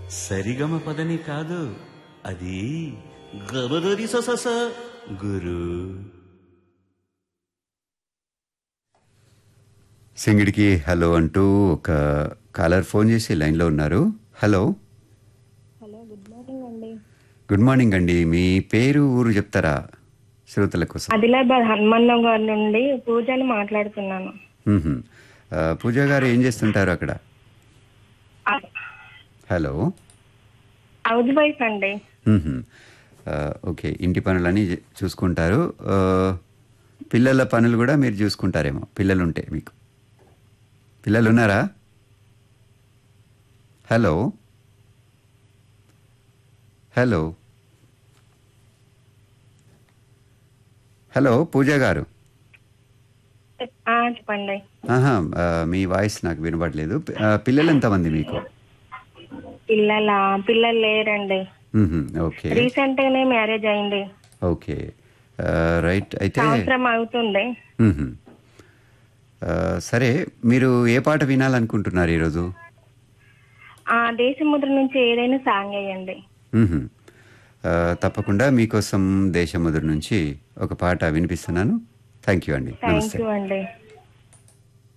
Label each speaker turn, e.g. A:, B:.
A: సరిగమ పదని కాదు అది గబదరి సస గురు
B: సింగిడికి హలో అంటూ ఒక కాలర్ ఫోన్ చేసి లైన్లో ఉన్నారు హలో
C: హలో గుడ్ మార్నింగ్ అండి
B: గుడ్ మార్నింగ్ అండి మీ పేరు ఊరు చెప్తారా శ్రోతల కోసం
C: ఆదిలాబాద్ హనుమన్నం గారి నుండి పూజని మాట్లాడుతున్నాను
B: మ్మ్హ. ఆ, పూజ గారు ఏం చేస్తుంటారు అక్కడ హలో
C: హౌస్ వైఫ్ అండి
B: మ్మ్హ. ఆ, ఓకే ఇంటి పనులన్నీ చే- చూసుకుంటారు ఆ, పిల్లల పనులు కూడా మీరు చూసుకుంటారేమో పిల్లలు ఉంటే మీకు పిల్లలు ఉన్నారా హలో హలో హలో పూజ గారు
C: ఆ, చెప్పండి
B: ఆహా ఆ, మీ వాయిస్ నాకు వినపడలేదు ఆ, పిల్లలు ఎంతమంది మీకు
C: పిల్లల పిల్లలు లేరండి
B: మ్మ్హ. ఓకే
C: రీసెంట్ గానే మ్యారేజ్ అయింది
B: ఓకే ఆ, రైట్ అయితే
C: సంవత్సరం అవుతుంది
B: మ్మ్హ. ఆ, సరే మీరు ఏ పాట వినాలనుకుంటున్నారు ఈరోజు
C: ఆ దేశముద్ర నుంచి ఏదైనా సాంగ్ వేయండి
B: మ్మ్హ. ఆ, తప్పకుండా మీకోసం దేశముద్ర నుంచి ఒక పాట వినిపిస్తున్నాను థ్యాంక్ యూ అండి
C: థ్యాంక్
B: నమస్తే
C: యూ అండి